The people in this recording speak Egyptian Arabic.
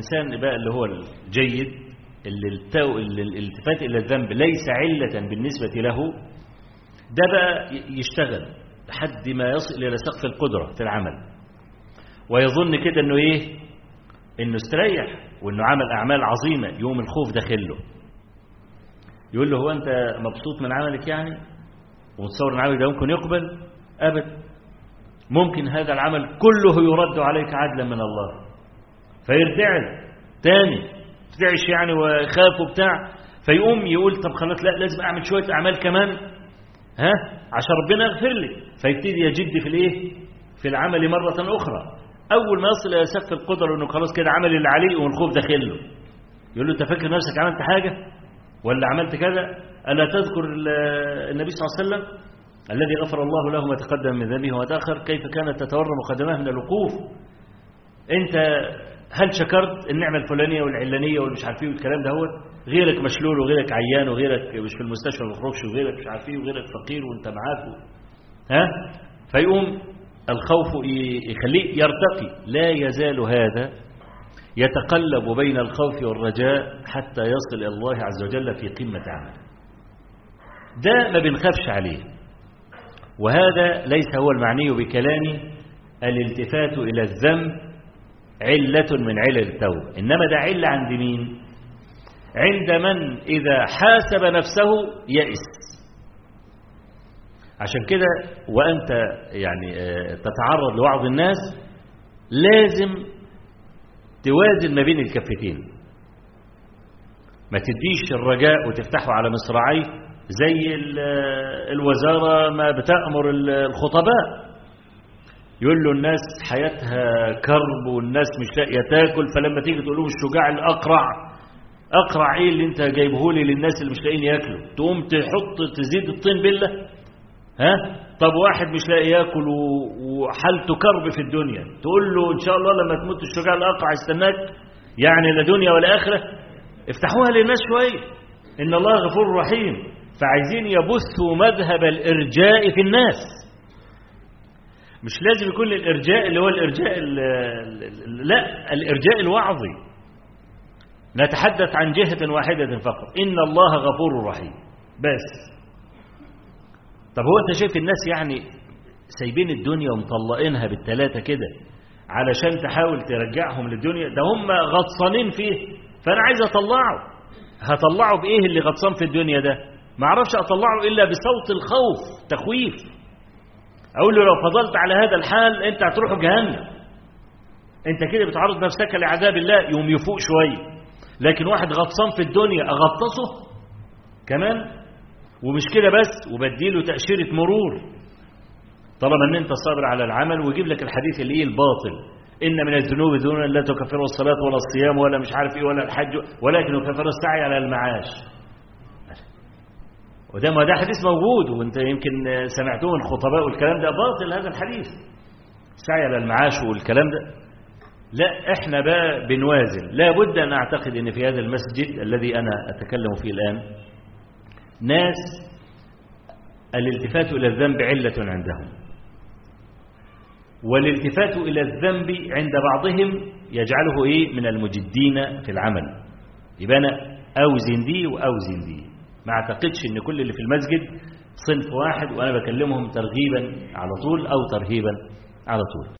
الإنسان بقى اللي هو الجيد اللي, التو... اللي الالتفات إلى الذنب ليس علة بالنسبة له ده بقى يشتغل لحد ما يصل إلى سقف القدرة في العمل ويظن كده أنه إيه أنه استريح وأنه عمل أعمال عظيمة يوم الخوف داخله يقول له هو أنت مبسوط من عملك يعني وتصور أن عملك ده ممكن يقبل أبدا ممكن هذا العمل كله يرد عليك عدلا من الله فيرتعد تاني ترتعش يعني ويخاف وبتاع فيقوم يقول طب خلاص لا لازم اعمل شويه اعمال كمان ها عشان ربنا يغفر لي فيبتدي يجد في الايه في العمل مره اخرى اول ما يصل الى سقف القدر انه خلاص كده عمل اللي عليه والخوف داخل له يقول له انت فاكر نفسك عملت حاجه ولا عملت كذا الا تذكر النبي صلى الله عليه وسلم الذي غفر الله له ما تقدم من ذنبه وما تاخر كيف كانت تتورم قدماه من الوقوف انت هل شكرت النعمه الفلانيه والعلانيه والمش عارف ايه والكلام ده هو غيرك مشلول وغيرك عيان وغيرك مش في المستشفى ما بيخرجش وغيرك مش عارف ايه وغيرك فقير وانت معاك و... ها فيقوم الخوف يخليه يرتقي لا يزال هذا يتقلب بين الخوف والرجاء حتى يصل الى الله عز وجل في قمه عمله ده ما بنخافش عليه وهذا ليس هو المعني بكلامي الالتفات إلى الذنب علة من علل التوبة إنما ده علة عند مين عند من إذا حاسب نفسه يئس عشان كده وأنت يعني تتعرض لوعظ الناس لازم توازن ما بين الكفتين ما تديش الرجاء وتفتحه على مصراعيه زي الوزارة ما بتأمر الخطباء يقول له الناس حياتها كرب والناس مش لاقيه تاكل فلما تيجي تقول لهم الشجاع الاقرع اقرع ايه اللي انت جايبه لي للناس اللي مش لاقيين ياكلوا تقوم تحط تزيد الطين بله ها طب واحد مش لاقي ياكل وحالته كرب في الدنيا تقول له ان شاء الله لما تموت الشجاع الاقرع يستناك يعني لا دنيا ولا اخره افتحوها للناس شويه ان الله غفور رحيم فعايزين يبثوا مذهب الارجاء في الناس مش لازم يكون الارجاء اللي هو الارجاء ال ال لا الارجاء الوعظي نتحدث عن جهة واحدة فقط إن الله غفور رحيم بس طب هو أنت شايف الناس يعني سايبين الدنيا ومطلقينها بالثلاثة كده علشان تحاول ترجعهم للدنيا ده هم غطسانين فيه فأنا عايز أطلعه هطلعه بإيه اللي غطسان في الدنيا ده ما اعرفش أطلعه إلا بصوت الخوف تخويف أقول له لو فضلت على هذا الحال أنت هتروح جهنم أنت كده بتعرض نفسك لعذاب الله يوم يفوق شوية لكن واحد غطسان في الدنيا أغطسه كمان ومش كده بس وبديله تأشيرة مرور طالما ان انت صابر على العمل ويجيب لك الحديث اللي ايه الباطل ان من الذنوب ذنوبا لا تكفر الصلاه ولا الصيام ولا مش عارف ايه ولا الحج ولكن يكفر السعي على المعاش وده ما ده حديث موجود وانت يمكن سمعتوه من الخطباء والكلام ده باطل هذا الحديث السعي على المعاش والكلام ده لا احنا بقى بنوازن لا بد ان اعتقد ان في هذا المسجد الذي انا اتكلم فيه الان ناس الالتفات الى الذنب عله عندهم والالتفات الى الذنب عند بعضهم يجعله ايه من المجدين في العمل يبقى انا اوزن دي واوزن دي ما اعتقدش ان كل اللي في المسجد صنف واحد وانا بكلمهم ترغيبا على طول او ترهيبا على طول